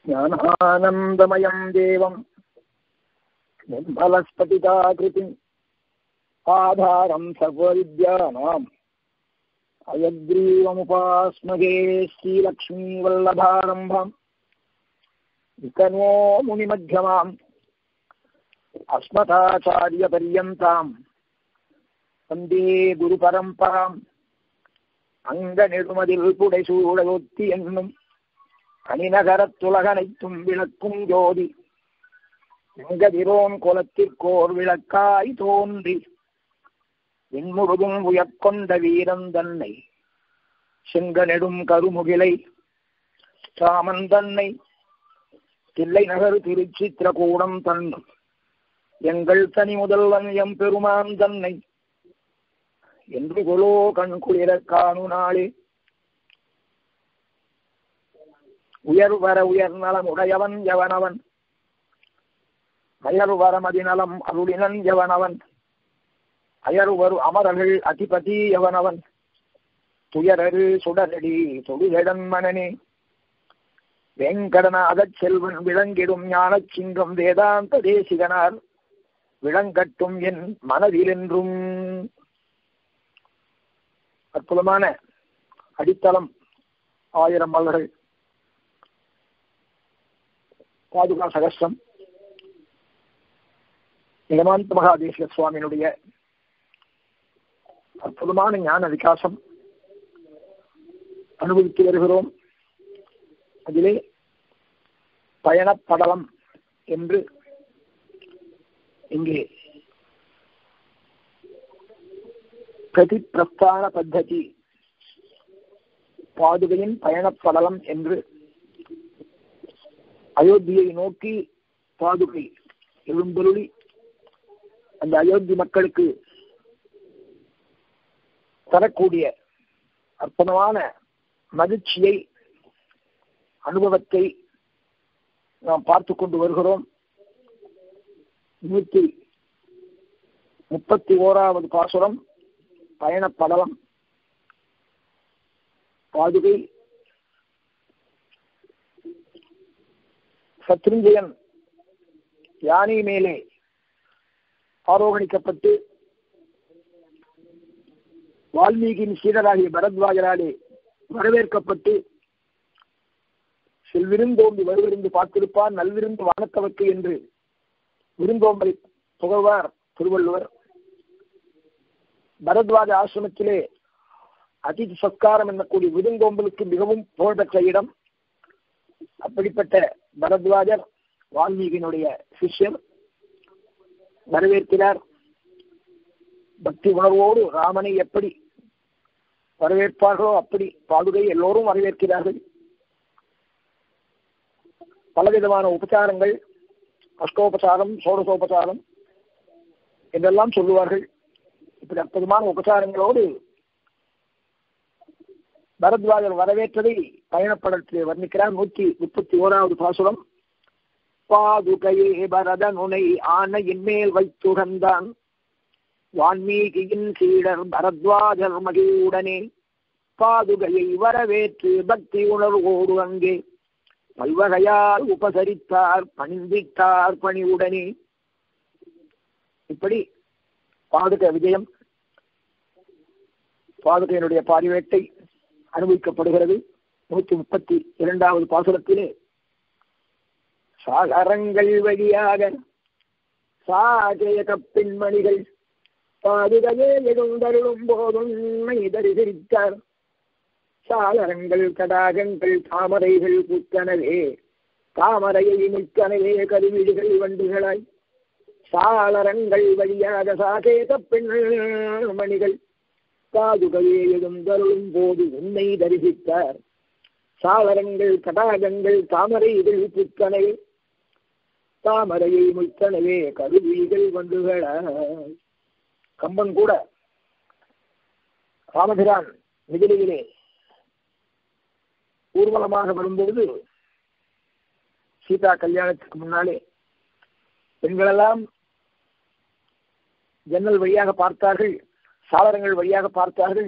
ज्ञानानन्दमयम् देवम् निर्मलस्फटिकाकृतिम् आधारम् सर्वविद्यानाम् अयग्रीवमुपास्मगे श्रीलक्ष्मीवल्लभारम्भम् विकनो मुनिमध्यमाम् अस्मदाचार्यपर्यन्ताम् வந்தே குரு பரம்பராம் அங்க நெடுமதில் புடைசூடலொத்தி என்னும் அணிநகரத்துலகனைத்தும் விளக்கும் ஜோதி எங்கதிரோன் குலத்திற்கோர் விளக்காய் தோன்றி விண்முழுதும் உயர்கொண்ட வீரன் தன்னை செங்கநெடும் கருமுகிலை ராமன் தன்னை தில்லை நகர் திருச்சித்திரகூடம் தன்னும் எங்கள் தனி முதல்வன் எம் பெருமான் தன்னை என்று கொலோ கண் குளிர காணு நாளே உயர் வர உயர் நலம் உடையவன் எவனவன் அயர் வர மதிநலம் அருளினன் எவனவன் அயர் வரு அமரர்கள் அதிபதி எவனவன் துயரரு சுடரடி தொழுகடன் மனனே வேங்கடநாதச் செல்வன் விளங்கிடும் ஞானச் சிங்கம் வேதாந்த தேசிகனார் விளங்கட்டும் என் மனதிலென்றும் அற்புதமான அடித்தளம் ஆயிரம் மலர்கள் பாதுகா சகஸ்ரம் நிகமாந்த மகாதேசிக சுவாமியினுடைய அற்புதமான ஞான விகாசம் அனுபவித்து வருகிறோம் அதிலே பயணப்படலம் என்று இங்கே பிரதி பிரஸ்தான பத்ததி பாதுகையின் பயணப்படலம் என்று அயோத்தியை நோக்கி பாதுகை எழுந்தருளி அந்த அயோத்தி மக்களுக்கு தரக்கூடிய அற்புதமான மகிழ்ச்சியை அனுபவத்தை நாம் பார்த்து கொண்டு வருகிறோம் நூற்றி முப்பத்தி ஓராவது பாசுரம் பயணப்படலம் பாதுகை சத்ருஞ்சயன் யானை மேலே ஆரோகணிக்கப்பட்டு வால்மீகியின் சீடராகிய பரத்வாஜராலே வரவேற்கப்பட்டு செல்விருந்தோம்பி வருவிருந்து பார்த்திருப்பார் நல்விருந்து வானத்தவர்க்கு என்று விருந்தோம்பலை புகழ்வார் திருவள்ளுவர் பரத்வாஜ ஆசிரமத்திலே அதிதி சத்காரம் என்னக்கூடிய விருந்தோம்பலுக்கு மிகவும் புகழ்பெற்ற இடம் அப்படிப்பட்ட பரத்வாஜர் வால்மீகியினுடைய சிஷ்யர் வரவேற்கிறார் பக்தி உணர்வோடு ராமனை எப்படி வரவேற்பார்களோ அப்படி பாதுகை எல்லோரும் வரவேற்கிறார்கள் பலவிதமான உபச்சாரங்கள் அஷ்டோபசாரம் சோடசோபசாரம் என்றெல்லாம் சொல்லுவார்கள் இப்படி அற்புதமான உபச்சாரங்களோடு பரத்வாஜர் வரவேற்றதை பயணப்படத்தில் வர்ணிக்கிறார் நூற்றி முப்பத்தி ஓராவது பாசுரம் பாதுகையே பரத நுனை ஆனையின் மேல் வைத்துகந்தான் வான்மீகியின் சீடர் பரத்வாஜர் மகிழ்வுடனே பாதுகையை வரவேற்று பக்தி உணர்வோடு அங்கே பல்வகையால் உபசரித்தார் பணிந்திட்டார் பணிவுடனே இப்படி பாதுக விஜயம் பாதுகையினுடைய பாரிவேட்டை அனுபவிக்கப்படுகிறது நூற்றி முப்பத்தி இரண்டாவது பாசுரத்திலே சாகரங்கள் வழியாக சாஜயக பெண்மணிகள் பாதுகையே எழுந்தருளும் போதுண்மை தரிசித்தார் சாளரங்கள் தடாகங்கள் தாமரைகள் புத்தனவே தாமரையை மிக்கனவே கருவிழிகள் வண்டுகளாய் சாளரங்கள் வழியாக சாகேத பெண்மணிகள் பாதுகையே எழுந்தருளும் போது உன்னை தரிசித்தார் சாளரங்கள் தடாகங்கள் தாமரைகள் புத்தனவே தாமரையை முத்தனவே கருவிகள் வண்டுகளாய் கம்பன் கூட ராமபிரான் மிதிலையிலே ஊர்வலமாக வரும்பொழுது சீதா கல்யாணத்துக்கு முன்னாலே பெண்களெல்லாம் ஜன்னல் வழியாக பார்த்தார்கள் சாளரங்கள் வழியாக பார்த்தார்கள்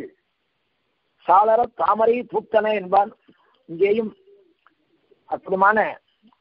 சாளர தாமரை பூத்தன என்பான் இங்கேயும் அற்புதமான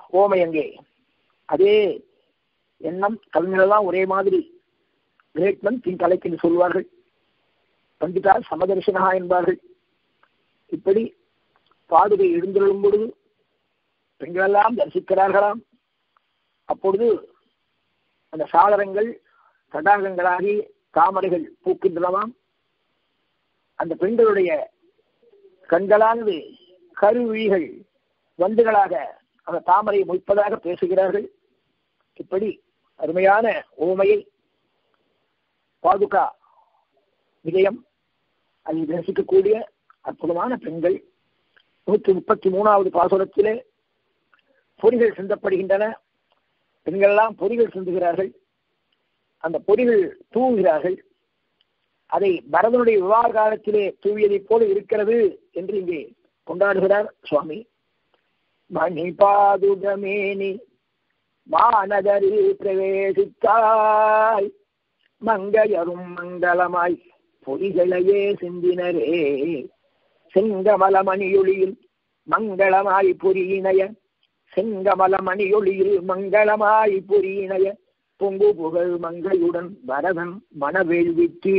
ஓமை அங்கே அதே எண்ணம் கவிஞரெல்லாம் ஒரே மாதிரி கிரேட்மன் பின் தலைக்கு என்று சொல்வார்கள் பண்டிதா சமதர்சனகா என்பார்கள் இப்படி பாதுகை எழுந்தருளும் பொழுது பெண்களெல்லாம் தரிசிக்கிறார்களாம் அப்பொழுது அந்த சாளரங்கள் தடாகங்களாகி தாமரைகள் பூக்கின்றனவாம் அந்த பெண்களுடைய கண்களானது கருவிழிகள் வண்டுகளாக அந்த தாமரையை மொய்ப்பதாக பேசுகிறார்கள் இப்படி அருமையான ஓமையை பாதுகா விஜயம் அதில் தரிசிக்கக்கூடிய அற்புதமான பெண்கள் நூற்றி முப்பத்தி மூணாவது பாசுரத்திலே பொறிகள் சிந்தப்படுகின்றன பெண்கள் எல்லாம் பொறிகள் சிந்துகிறார்கள் அந்த பொறிகள் தூவுகிறார்கள் அதை பரதனுடைய விவாக காலத்திலே தூவியதைப் போல இருக்கிறது என்று இங்கே கொண்டாடுகிறார் சுவாமி மணி பாதுகமேனி மாநகரில் பிரவேசித்தாய் மங்கையரும் மங்களமாய் பொறிகளையே சிந்தினரே செங்கமல மணியொளியில் மங்களமாய் பொறியினைய செங்கமல மணியொளியில் மங்களமாய் பொறியினைய பொங்கு புகழ் மங்கையுடன் பரதன் மனவேள்விக்கு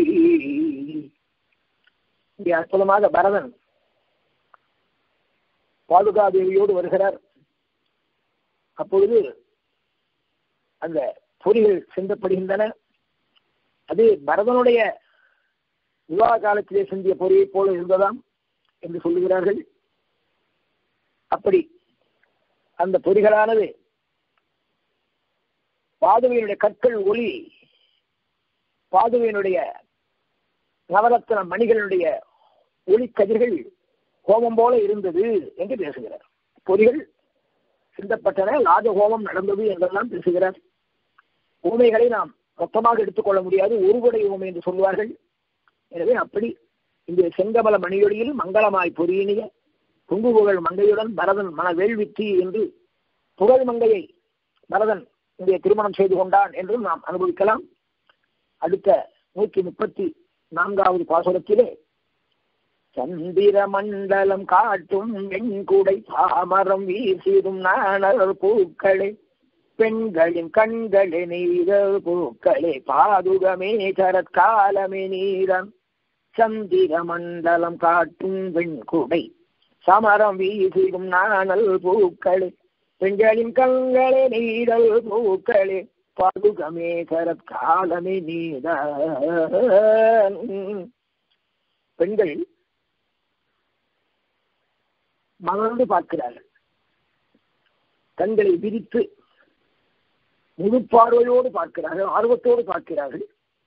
இங்கே அற்புதமாக பரதன் பாதுகாதேவியோடு வருகிறார் அப்பொழுது அந்த பொறிகள் சிந்தப்படுகின்றன அது பரதனுடைய விவாக காலத்திலே சிந்திய பொறியை போல இருந்ததாம் என்று சொல்லுகிறார்கள் அப்படி அந்த பொறிகளானது பாதுகையினுடைய கற்கள் ஒளி பாதுகையினுடைய நவரத்ன மணிகளுடைய ஒளி கதிர்கள் ஹோமம் போல இருந்தது என்று பேசுகிறார் பொறிகள் சிந்தப்பட்டன ராஜஹோமம் நடந்தது என்றெல்லாம் பேசுகிறார் ஊமைகளை நாம் மொத்தமாக எடுத்துக்கொள்ள முடியாது ஒருவடை ஊமை என்று சொல்வார்கள் எனவே அப்படி இந்த செங்கமல மணியொடியில் மங்களமாய் பொறியினிய குங்கு புகழ் மங்கையுடன் பரதன் மன வேள்வித்தி என்று புகழ் மங்கையை பரதன் இங்கே திருமணம் செய்து கொண்டான் என்றும் நாம் அனுபவிக்கலாம் அடுத்த நூற்றி முப்பத்தி நான்காவது பாசுரத்திலே சந்திர மண்டலம் காட்டும் வெண்குடை பாமரம் வீசிடும் நாணர் பூக்களே பெண்களின் கண்களே நீரல் பூக்களே பாதுகமே சரத்காலமே நீரம் சந்திர மண்டலம் காட்டும் வெண்குடை சமரம் வீசிடும் நாணல் பூக்களே பெண்களின் கண்களே நீரல் பூக்களே பாதுகமே சரத்காலமே நீர பெண்கள் மலர்ந்து பார்க்கிறார்கள் கண்களை விரித்து முழு பார்வையோடு பார்க்கிறார்கள் ஆர்வத்தோடு பார்க்கிறார்கள்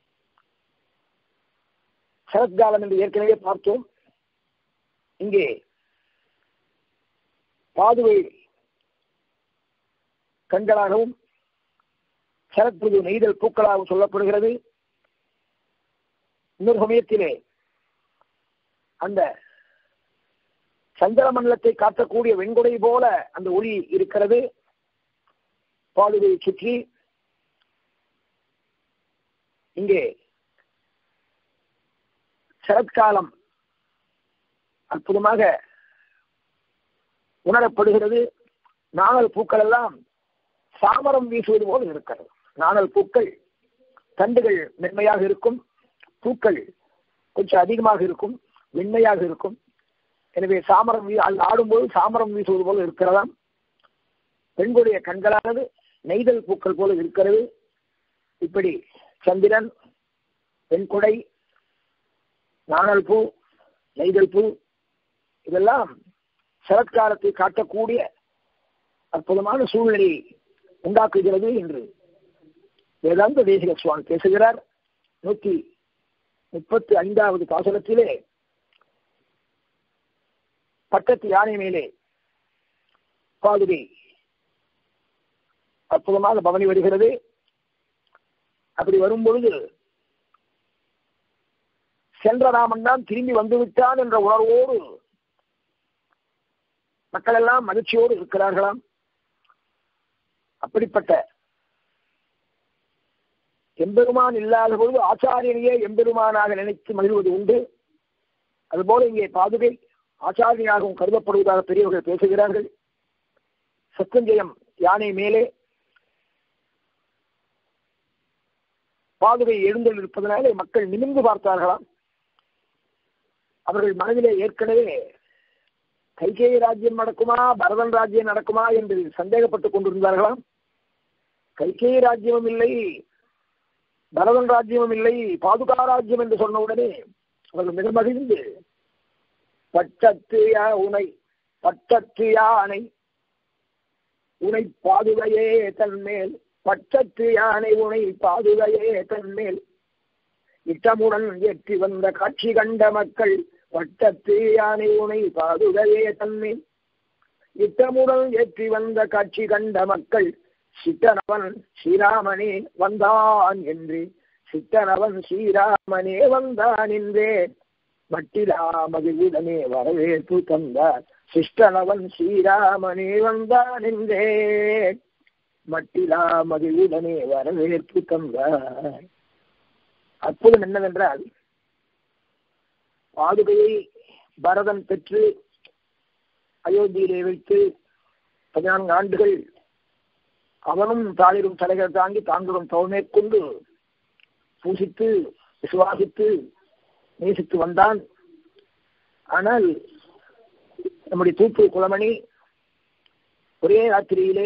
சரத்காலம் என்று ஏற்கனவே பார்த்தோம் இங்கே பாதுவை கண்களாகவும் சரத்புது நெய்தல் பூக்களாகவும் சொல்லப்படுகிறது இன்னொரு சமயத்திலே அந்த சந்திர மண்டலத்தை காட்டக்கூடிய வெண்குடை போல அந்த ஒளி இருக்கிறது பாதுகையை சுற்றி இங்கே சரத்காலம் அற்புதமாக உணரப்படுகிறது நாணல் பூக்கள் எல்லாம் சாமரம் வீசுவது போல் இருக்கிறது நாணல் பூக்கள் தண்டுகள் மென்மையாக இருக்கும் பூக்கள் கொஞ்சம் அதிகமாக இருக்கும் வெண்மையாக இருக்கும் எனவே சாமரம் வீ ஆடும்போது சாமரம் வீசுவது போல இருக்கிறதாம் பெண்களுடைய கண்களானது நெய்தல் பூக்கள் போல இருக்கிறது இப்படி சந்திரன் பெண்குடை நாணல் பூ நெய்தல் பூ இதெல்லாம் சரத்காலத்தை காட்டக்கூடிய அற்புதமான சூழ்நிலையை உண்டாக்குகிறது என்று வேதாந்த தேசிக சுவாமி பேசுகிறார் நூற்றி முப்பத்தி ஐந்தாவது பாசனத்திலே பட்டத்து யானை மேலே பாதுகை அற்புதமாக பவனி வருகிறது அப்படி வரும்பொழுது சென்ற ராமன் தான் திரும்பி வந்து விட்டான் என்ற உணர்வோடு மக்கள் எல்லாம் மகிழ்ச்சியோடு இருக்கிறார்களாம் அப்படிப்பட்ட எம்பெருமான் இல்லாத பொழுது ஆச்சாரியனையே எம்பெருமானாக நினைத்து மகிழ்வது உண்டு அதுபோல இங்கே பாதுகை ஆச்சாரியனாகவும் கருதப்படுவதாக பெரியவர்கள் பேசுகிறார்கள் சத்தஞ்சயம் யானை மேலே பாதுகை எழுந்தல் இருப்பதனாலே மக்கள் நிமிர்ந்து பார்த்தார்களாம் அவர்கள் மனதிலே ஏற்கனவே கைகேயி ராஜ்யம் நடக்குமா பரதன் ராஜ்யம் நடக்குமா என்று சந்தேகப்பட்டுக் கொண்டிருந்தார்களாம் கைகேயி ராஜ்யமும் இல்லை பரதன் ராஜ்யமும் இல்லை பாதுகா ராஜ்யம் என்று சொன்ன உடனே அவர்கள் மிக மகிழ்ந்து பட்டத்து யா உனை பட்டத்து யானை உனை பாதுகையே தன்மேல் பட்டத்து யானை உனை பாதுகையே தன்மேல் இட்டமுடன் ஏற்றி வந்த காட்சி கண்ட மக்கள் வட்டத்து யானை உனை பாதுகையே தன்மேல் இட்டமுடன் ஏற்றி வந்த காட்சி கண்ட மக்கள் சித்தனவன் ஸ்ரீராமனே வந்தான் என்று சித்தனவன் ஸ்ரீராமனே வந்தான் என்றே மட்டிலா மகிழ்வுடனே வரவேற்பு தந்தார் சிஷ்டனவன் ஸ்ரீராமனே வந்தான் என்றே மட்டிலா மகிழ்வுடனே வரவேற்பு தந்தார் அற்புதம் என்னவென்றால் பாதுகையை பரதன் பெற்று அயோத்தியிலே வைத்து பதினான்கு ஆண்டுகள் அவனும் தாளிரும் தலைகள் தாங்கி தாங்களும் தவமேற்கொண்டு பூசித்து விசுவாசித்து நேசித்து வந்தான் ஆனால் நம்முடைய தூப்பு குளமணி ஒரே ராத்திரியிலே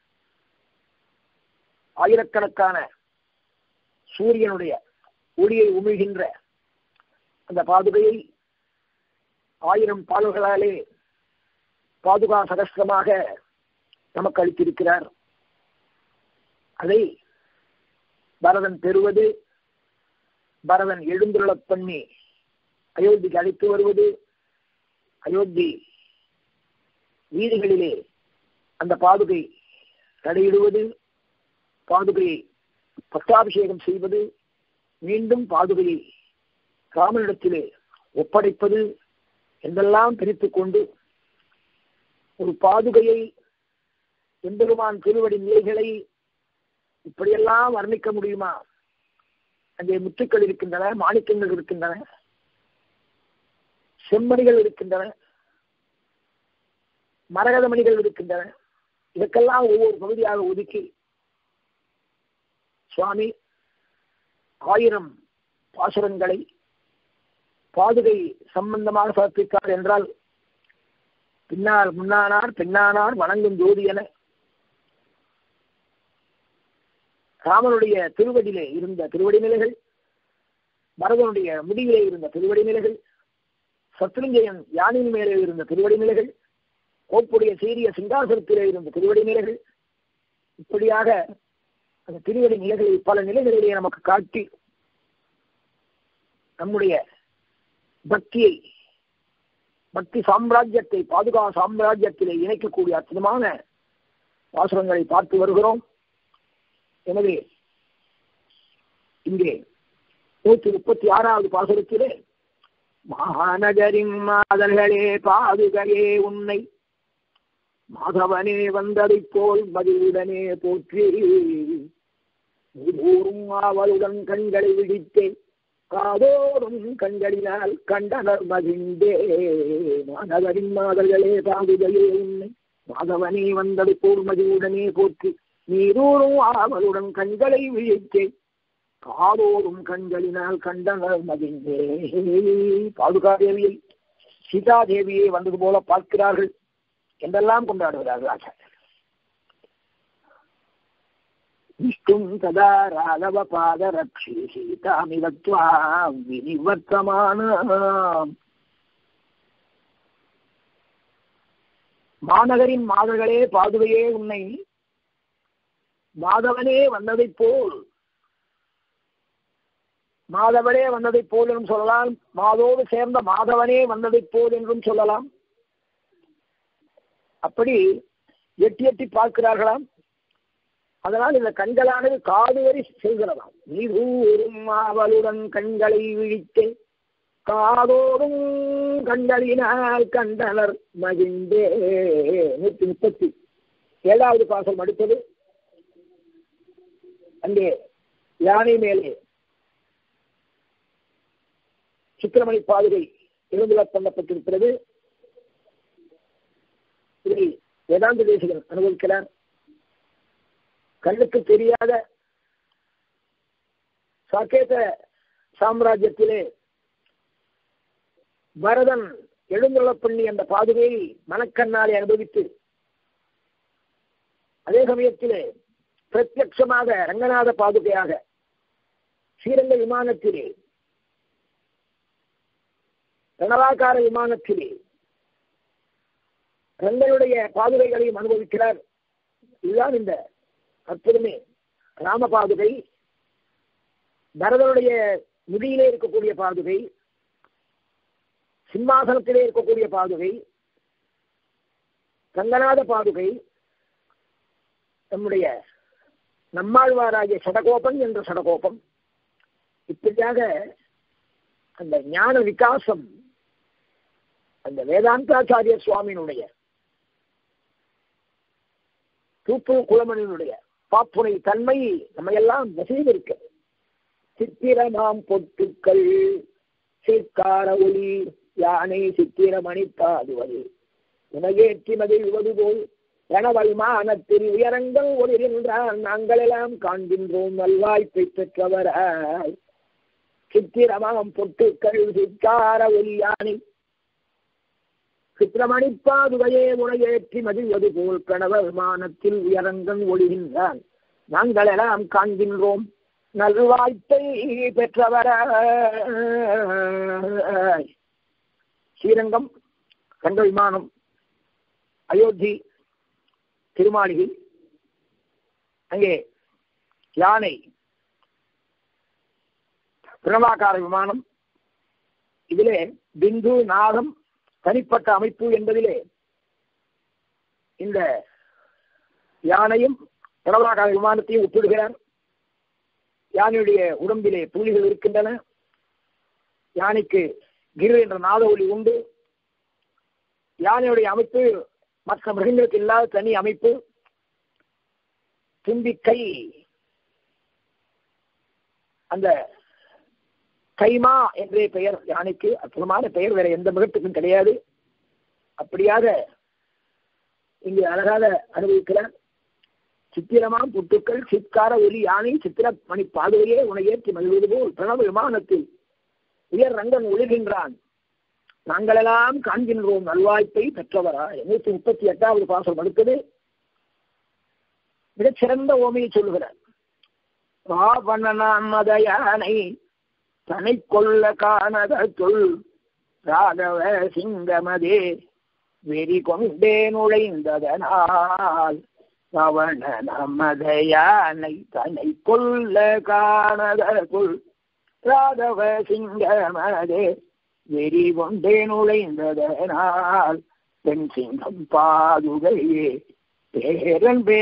ஆயிரக்கணக்கான சூரியனுடைய ஒளியை உமிழ்கின்ற அந்த பாதுகையை ஆயிரம் பாடல்களாலே பாதுகா சகஸ்திரமாக நமக்கு அளித்திருக்கிறார் அதை பரதன் பெறுவது பரதன் எழுந்துள்ளப் பண்ணி அயோத்திக்கு அழைத்து வருவது அயோத்தி வீதிகளிலே அந்த பாதுகை தடையிடுவது பாதுகையை பட்டாபிஷேகம் செய்வது மீண்டும் பாதுகையை ராமனிடத்திலே ஒப்படைப்பது என்றெல்லாம் பிரித்துக் கொண்டு ஒரு பாதுகையை எம்பெருமான் திருவடி நிலைகளை இப்படியெல்லாம் வர்ணிக்க முடியுமா அங்கே முத்துக்கள் இருக்கின்றன மாணிக்கங்கள் இருக்கின்றன செம்மணிகள் இருக்கின்றன மரகத மணிகள் இருக்கின்றன இதற்கெல்லாம் ஒவ்வொரு பகுதியாக ஒதுக்கி சுவாமி ஆயிரம் பாசுரங்களை பாதுகை சம்பந்தமாக சமர்ப்பித்தார் என்றால் பின்னால் முன்னானார் பின்னானார் வணங்கும் ஜோதி என ராமனுடைய திருவடியிலே இருந்த திருவடி நிலைகள் பரதனுடைய முடிவிலே இருந்த திருவடி நிலைகள் சத்ருஞ்சயன் யானையின் மேலே இருந்த திருவடி நிலைகள் கோப்புடைய சீரிய சிங்காசனத்திலே இருந்த திருவடி நிலைகள் இப்படியாக அந்த திருவடி நிலைகளை பல நிலைகளிலே நமக்கு காட்டி நம்முடைய பக்தியை பக்தி சாம்ராஜ்யத்தை பாதுகா சாம்ராஜ்யத்திலே இணைக்கக்கூடிய அற்புதமான பாசுரங்களை பார்த்து வருகிறோம் எனவே இங்கே நூற்றி முப்பத்தி ஆறாவது பாசுரத்திலே மாநகரின் மாதர்களே பாதுகையே உன்னை மாதவனே வந்ததைப் போல் மதியுடனே போற்றி ஊரும் ஆவலுடன் கண்களை விழித்தேன் காதோறும் கண்களினால் கண்டனர் மகிழ்ந்தே மாதவரின் மாதர்களே பாதுகையே உன்னை மாதவனே வந்ததை போல் மதியுடனே போற்றி நீரூரும் ஆவலுடன் கண்களை விழித்தேன் காதோறும் கண்களினால் கண்டனர் மகிழ்ந்தே பாதுகாதேவியை சீதாதேவியை வந்தது போல பார்க்கிறார்கள் என்றெல்லாம் கொண்டாடுகிறார்கள் ஆச்சாரியர் விஷ்ணும் ததா ராகவ பாத ரக்ஷி சீதாமிவத்வா வினிவர்த்தமான மாநகரின் மாதர்களே பாதுகையே உன்னை மாதவனே வந்ததைப் போல் மாதவனே வந்ததைப் போல் என்றும் சொல்லலாம் மாதோடு சேர்ந்த மாதவனே வந்ததைப் போல் என்றும் சொல்லலாம் அப்படி எட்டி எட்டி பார்க்கிறார்களாம் அதனால் இந்த கண்களானது காது வரை செல்கிறதாம் நீரூரும் ஆவலுடன் கண்களை விழித்து காதோடும் கண்களினால் கண்டனர் மகிழ்ந்தே நூற்றி முப்பத்தி ஏழாவது பாசம் அடுத்தது அங்கே யானை மேலே சித்திரமணி பாதுகை எழுந்துள்ள பண்ணப்பட்டிருக்கிறது இதை வேதாந்த தேசிகன் அனுபவிக்கிறார் கண்ணுக்கு தெரியாத சாக்கேத சாம்ராஜ்யத்திலே பரதன் எழுந்துள்ளப் பண்ணி அந்த பாதுகையை மனக்கண்ணாலே அனுபவித்து அதே சமயத்திலே பிரத்யட்சமாக ரங்கநாத பாதுகையாக ஸ்ரீரங்க விமானத்திலே ரணவாக்கார விமானத்திலே ரங்கனுடைய பாதுகைகளையும் அனுபவிக்கிறார் இதுதான் இந்த அற்புதமே ராம பாதுகை பரதனுடைய முடியிலே இருக்கக்கூடிய பாதுகை சிம்மாசனத்திலே இருக்கக்கூடிய பாதுகை ரங்கநாத பாதுகை நம்முடைய நம்மாழ்வாராகிய சடகோபன் என்ற சடகோபம் இப்படியாக அந்த ஞான விகாசம் அந்த வேதாந்தாச்சாரிய சுவாமியினுடைய தூப்பு குளமணியினுடைய பாப்புனை தன்மை நம்ம எல்லாம் வசீகரிக்க சித்திரமாம் பொட்டுக்கள் சீர்கார ஒளி யானை சித்திரமணி பாதுவது உனகேற்றி மகிழ்வது போல் கனவல் மானத்தில் உயரங்கள் ஒளிர்கின்றான் நாங்கள் எல்லாம் காண்கின்றோம் நல்வாய்ப்பை பெற்றவராய் சித்திரமாம் பொட்டுக்கள் சிற்கார ஒளி யானை சித்திரமணிப்பாதுவையே உனையேற்றி மகிழ்வது போல் கணவர் மானத்தில் உயரங்கன் ஒளிகின்றான் நாங்கள் எல்லாம் காண்கின்றோம் நல்வாய்ப்பை பெற்றவராய் ஸ்ரீரங்கம் கண்ட விமானம் அயோத்தி திருமாளிகை அங்கே யானை பிரணவாக்கார விமானம் இதிலே பிந்து நாதம் தனிப்பட்ட அமைப்பு என்பதிலே இந்த யானையும் பிரணவாக்கார விமானத்தையும் ஒப்பிடுகிறார் யானையுடைய உடம்பிலே புள்ளிகள் இருக்கின்றன யானைக்கு கிரு என்ற நாத ஒளி உண்டு யானையுடைய அமைப்பு மற்ற மிருகங்களுக்கு இல்லாத தனி அமைப்பு தும்பிக்கை அந்த கைமா என்றே பெயர் யானைக்கு அற்புதமான பெயர் வேற எந்த மிருகத்துக்கும் கிடையாது அப்படியாக இங்கு அழகாக அனுபவிக்கிறார் சித்திரமாம் புட்டுக்கள் சித்கார ஒலி யானை சித்திர மணி பாதுகையே உனையேற்றி மகிழ்வது போல் பிரணவ விமானத்தில் உயர் ரங்கன் ஒழுகின்றான் நாங்களெல்லாம் காண்கின்றோம் நல்வாய்ப்பை பெற்றவரா எண்ணூத்தி முப்பத்தி எட்டாவது பாசம் அடுத்தது மிகச்சிறந்த ஓமையை சொல்லுகிறார் ராவணனான் மத யானை தனை கொள்ள காணதற்குள் ராகவ சிங்கமதே வெறி கொண்டே நுழைந்ததனால் ராவண நமத யானை தனை கொள்ள காணதற்குள் ராகவ சிங்கமதே வெறி கொண்டே நுழைந்ததனால் பெண் சிங்கம் பாதுகையே பேரன்பே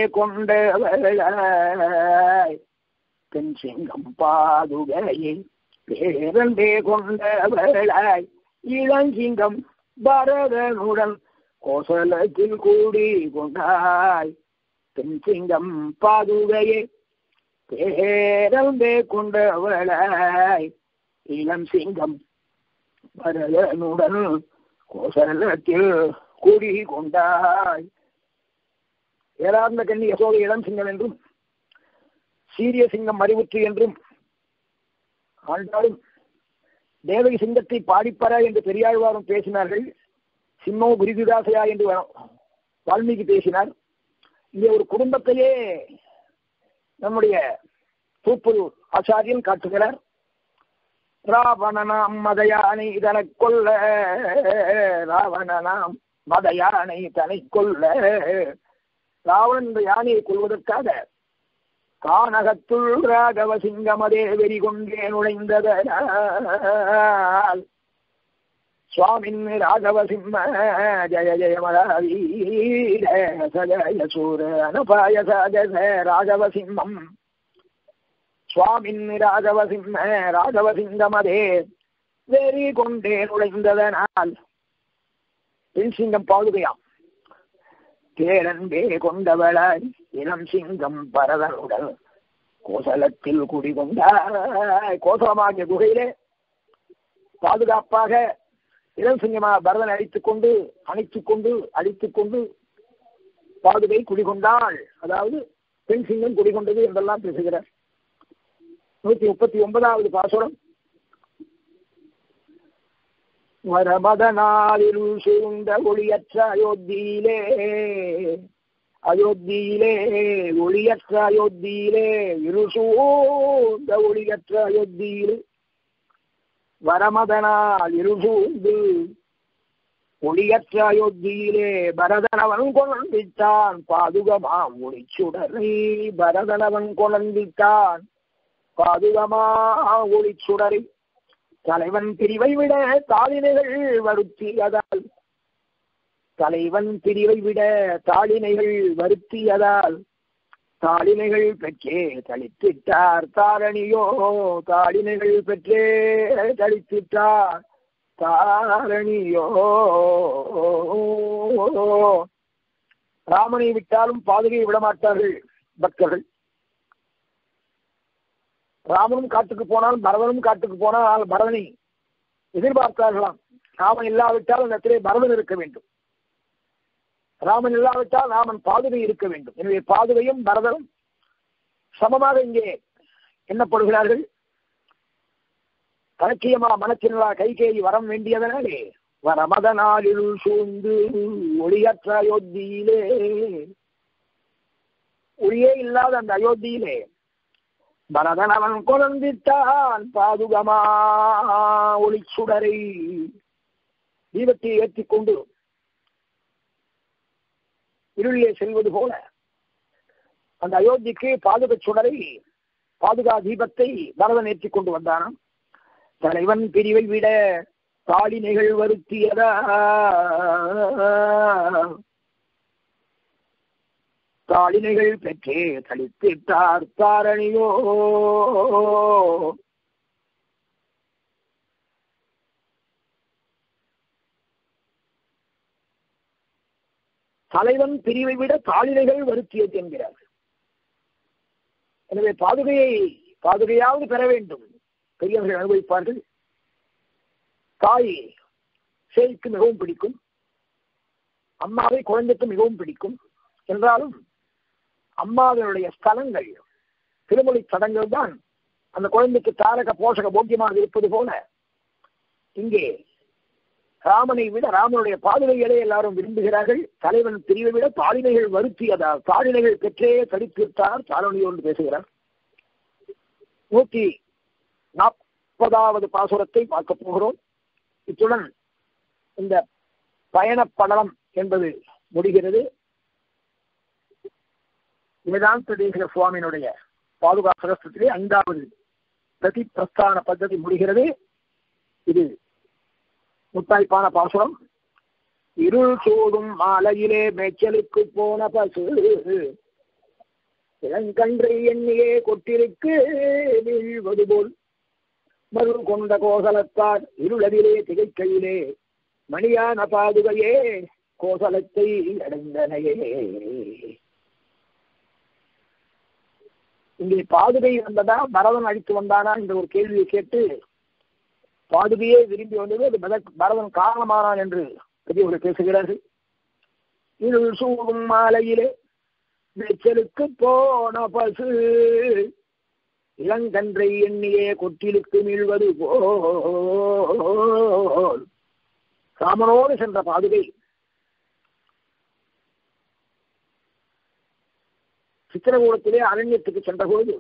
கொண்டவளாய் பெண் சிங்கம் பாதுகையே பேரன்பே கொண்டவளாய் இளஞ்சிங்கம் பரதனுடன் கோசலத்தில் கூடி கொண்டாய் பெண் சிங்கம் பாதுகையே பேரன்பே கொண்டவளாய் இளம் சிங்கம் பரதனுடன் கோசலத்தில் கூடி கொண்டாய் ஏறார்ந்த கண்ணி யசோக இளம் சிங்கம் என்றும் சீரிய சிங்கம் அறிவுற்று என்றும் ஆண்டாலும் தேவகி சிங்கத்தை பாடிப்பற என்று பெரியாழ்வாரும் பேசினார்கள் சிம்மோ குருதிதாசையா என்று வால்மீகி பேசினார் இங்கே ஒரு குடும்பத்தையே நம்முடைய தூப்பூர் ஆச்சாரியன் காட்டுகிறார் ராவணனாம் மதயானை இதனை கொல்ல ராவணனாம் மதயானை தனை கொல்ல ராவணன் இந்த யானையை கொள்வதற்காக கானகத்துள் ராகவ சிங்கமதே வெறி கொண்டே நுழைந்ததனால் சுவாமின் ராகவ சிம்ம ஜய ஜய மகாவீர சஜய சூர அனுபாய சகச ராகவ சிம்மம் சுவாமின் ராகவ சிம்ம ராகவ சிங்கமதே வெறி கொண்டே நுழைந்ததனால் பெண் சிங்கம் பாதுகையாம் பேரன்பே கொண்டவளாய் இளம் சிங்கம் பரதனுடன் கோசலத்தில் குடிகொண்டாய் கோசலமாகிய குகையிலே பாதுகாப்பாக இளம் சிங்கமா பரதன் அடித்துக் கொண்டு அணைத்துக் கொண்டு அடித்துக் கொண்டு பாதுகை குடிகொண்டாள் அதாவது பெண் சிங்கம் குடிகொண்டது என்றெல்லாம் பேசுகிறார் நூத்தி முப்பத்தி ஒன்பதாவது பாசுரம் வரமதனாலில் சூழ்ந்த ஒளியற்ற அயோத்தியிலே அயோத்தியிலே ஒளியற்ற அயோத்தியிலே இருள் சூழ்ந்த ஒளியற்ற அயோத்தியிலே வரமதனால் இருள் சூழ்ந்து ஒளியற்ற அயோத்தியிலே பரதனவன் கொண்டித்தான் பாதுகமாம் ஒளிச்சுடரை பரதனவன் கொண்டித்தான் பாதுகமா ஒளிச்சுடரை தலைவன் பிரிவை விட தாளினைகள் வருத்தியதால் தலைவன் பிரிவை விட தாளினைகள் வருத்தியதால் தாளினைகள் பெற்றே தளித்திட்டார் தாரணியோ தாளினைகள் பெற்றே தளித்திட்டார் தாரணியோ ராமனை விட்டாலும் பாதுகையை விடமாட்டார்கள் பக்தர்கள் ராமனும் காட்டுக்கு போனால் பரதனும் காட்டுக்கு போனால் பரதனை எதிர்பார்த்தார்களாம் ராமன் இல்லாவிட்டால் அந்த இடத்திலே பரதன் இருக்க வேண்டும் ராமன் இல்லாவிட்டால் ராமன் பாதுகை இருக்க வேண்டும் எனவே பாதுகையும் பரதனும் சமமாக இங்கே எண்ணப்படுகிறார்கள் கலக்கியமா மனச்சினலா கைகேயி வரம் வேண்டியதனாலே வரமதனாலில் சூழ்ந்து ஒளியற்ற அயோத்தியிலே ஒளியே இல்லாத அந்த அயோத்தியிலே பரதன் அவன் குழந்தித்தான் பாதுகமா ஒளிச்சுடரை தீபத்தை ஏற்றிக் கொண்டு இருளிலே செல்வது போல அந்த அயோத்திக்கு பாதுக சுடரை பாதுகா தீபத்தை பரதன் ஏற்றிக் கொண்டு வந்தானாம் தலைவன் பிரிவை விட தாளினைகள் வருத்தியதா தாளினைகள் பெற்றே தளித்திட்டார் தாரணியோ தலைவன் பிரிவை விட தாளினைகள் வருத்தியது என்கிறார் எனவே பாதுகையை பாதுகையாவது பெற வேண்டும் பெரியவர்கள் அனுபவிப்பார்கள் தாய் சேய்க்கு மிகவும் பிடிக்கும் அம்மாவை குழந்தைக்கு மிகவும் பிடிக்கும் என்றாலும் அம்மாவினுடைய ஸ்தலங்கள் திருமொழி சடங்குகள் தான் அந்த குழந்தைக்கு தாரக போஷக போக்கியமாக இருப்பது போல இங்கே ராமனை விட ராமனுடைய பாதுகைகளை எல்லாரும் விரும்புகிறார்கள் தலைவன் பிரிவை விட தாளினைகள் வருத்தியதால் தாளினைகள் பெற்றே தடித்திருத்தார் தாரணியோடு பேசுகிறார் நூத்தி நாற்பதாவது பாசுரத்தை பார்க்க போகிறோம் இத்துடன் இந்த பயணப்படலம் என்பது முடிகிறது வேதாந்த தேசிக சுவாமியினுடைய பாதுகா சகஸ்திரத்திலே ஐந்தாவது பிரதி பிரஸ்தான பద్ధதி முடிகிறது இது முத்தாய்ப்பான பாசுரம் இருள் சூடும் மாலையிலே மேய்ச்சலுக்கு போன பசு இளங்கன்றை எண்ணியே கொட்டிருக்கு வீழ்வது போல் மருள் கொண்ட கோசலத்தார் இருளதிலே திகைக்கையிலே மணியான பாதுகையே கோசலத்தை அடைந்தனையே இங்கே பாதுகை வந்ததா பரதன் அழித்து வந்தானா என்ற ஒரு கேள்வியை கேட்டு பாதுகையே விரும்பி வந்தது அது பரதன் காரணமானான் என்று பெரியவர்கள் பேசுகிறார்கள் இருள் சூடும் மாலையிலே மேய்ச்சலுக்கு போன பசு இளங்கன்றை எண்ணியே கொட்டிலுக்கு மீழ்வது போல் ராமனோடு சென்ற பாதுகை சித்திரகூடத்திலே அரண்யத்துக்கு சென்ற பொழுது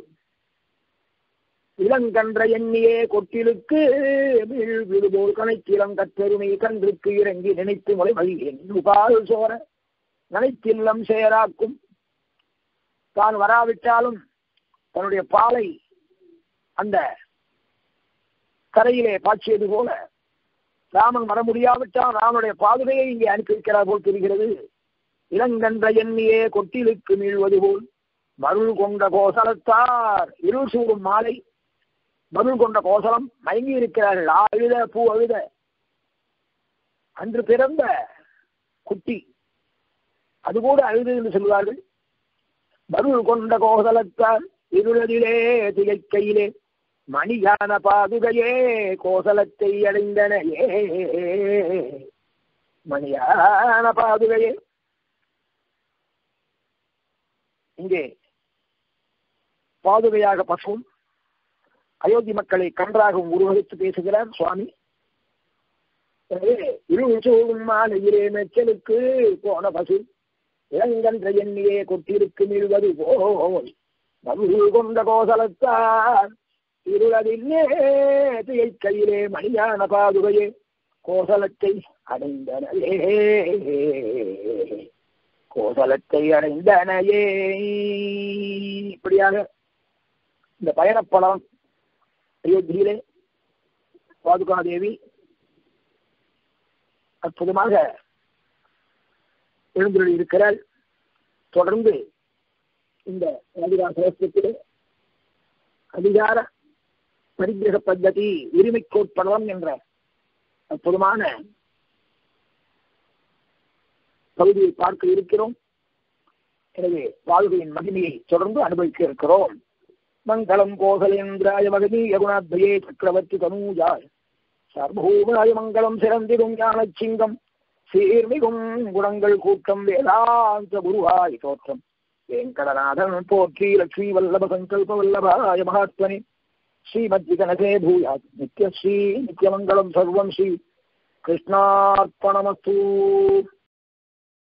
இளங்கன்ற எண்ணியே கொட்டிலுக்கு விழுபோல் கணைத்திலம் கற்றெருமை கன்றுக்கு இறங்கி நினைத்து முறை மகிழ்ந்து பால் சோர நினைத்தில்லம் சேராக்கும் தான் வராவிட்டாலும் தன்னுடைய பாலை அந்த கரையிலே பாய்ச்சியது போல ராமன் வர முடியாவிட்டால் ராமனுடைய பாதுகையை இங்கே அனுப்பி வைக்கிறார் போல் தெரிகிறது இளங்கன்ற எண்ணியே கொட்டிலுக்கு மீழ்வது போல் மருள் கொண்ட கோசலத்தார் இருள் சூடும் மாலை மருள் கொண்ட கோசலம் மயங்கி இருக்கிறார்கள் அழுத பூ அழுத அன்று பிறந்த குட்டி அது கூட அழுது என்று சொல்வார்கள் மருள் கொண்ட கோசலத்தார் இருளதிலே திகைக்கையிலே மணியான பாதுகையே கோசலத்தை அடைந்தனையே மணியான பாதுகையே இங்கே பாதுகையாக பசுவும் அயோத்தி மக்களை கன்றாகவும் உருவகித்து பேசுகிறார் சுவாமி எனவே இருசூடும் மாலையிலே மெச்சலுக்கு போன பசு இளங்கன்ற எண்ணியே கொட்டிருக்கு மிழ்வது போல் மருள் கொண்ட கோசலத்தார் இருளதில்லே கையிலே மணியான பாதுகையே கோசலத்தை அடைந்தனவே கோசலத்தை அடைந்தனையே இப்படியாக இந்த பயணப்படம் அயோத்தியிலே பாதுகாதேவி அற்புதமாக எழுந்துள்ள இருக்கிறாள் தொடர்ந்து இந்த அதிகாரத்திலே அதிகார பரிகிரக பద్ధதி உரிமை கோட்படம் என்ற அற்புதமான பகுதியை பார்க்க இருக்கிறோம் எனவே வாழ்க்கையின் மகிமையை தொடர்ந்து அனுபவிக்க இருக்கிறோம் மங்களம் கோசலேந்திராய மகனீய குணாத்வயே சக்கரவர்த்தி தனூஜாய் சர்வூமாய மங்களம் சிறந்திடும் ஞான சிங்கம் சீர்மிகும் குணங்கள் கூட்டம் வேதாந்த குருவாய் தோற்றம் வெங்கடநாதன் போற்றி லட்சுமி வல்லப சங்கல்ப வல்லபாய மகாத்மனி ஸ்ரீமத் கணசே பூயாத் நித்யஸ்ரீ நித்யமங்கலம் சர்வம் ஸ்ரீ கிருஷ்ணார்ப்பணமஸ்து